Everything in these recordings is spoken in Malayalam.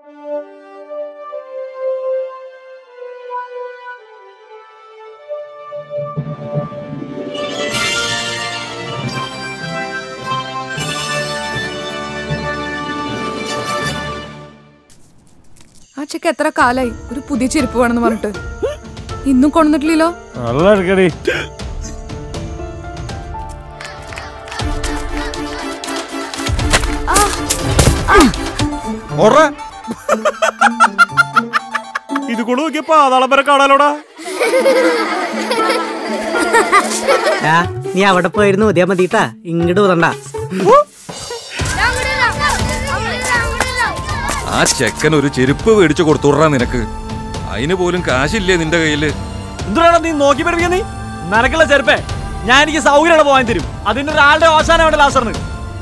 ആ ചെക്ക എത്ര കാലായി ഒരു പുതിയ ചെരുപ്പ് വേണമെന്ന് പറഞ്ഞിട്ട് ഇന്നും കൊണ്ടുവന്നിട്ടില്ലല്ലോ നല്ല എടുക്കടി ഇത് കൊണ്ട് നോക്കിയ പാതാളം വരെ കാണാലോടാ ആ, നീ അവിടെ പോയിരുന്നു മതിയാ മതിട്ടാ ഇങ്ങോട്ട് ഊതണ്ട ആ ചെക്കൻ ഒരു ചെരുപ്പ് മേടിച്ചു കൊടുത്തുടാ നിനക്ക് അതിന് പോലും കാശില്ലേ നിന്റെ കയ്യില് എന്തിനാണ് നീ നോക്കി പഠിപ്പിക്കാൻ നീ നിനക്കുള്ള ചെരുപ്പേ ഞാൻ എനിക്ക് സൗകര്യമാണ് പോകാൻ തരും അതിന്റെ ഒരാളുടെ അവസാനം വേണ്ട ലാസറിന്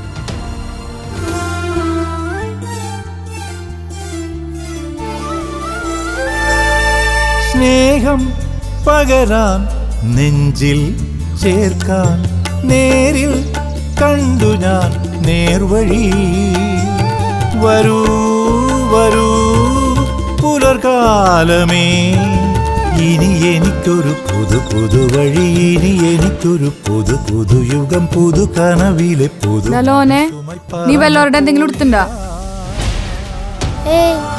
സ്നേഹം പകരാൻ നെഞ്ചിൽ ചേർക്കാൻ നേരിൽ കണ്ടു ഞാൻ നേർവഴി വരൂ വരൂ പുലർകാലമേ ഇനി എനിക്കൊരു പുതു പുതു വഴി ഇനി എനിക്കൊരു പുതു പുതു യുഗം പുതു കനവിലെ പുതു ലലോനെ നീ വല്ലവരുടെ എന്തെങ്കിലും എടുത്തിണ്ടാ ഏയ്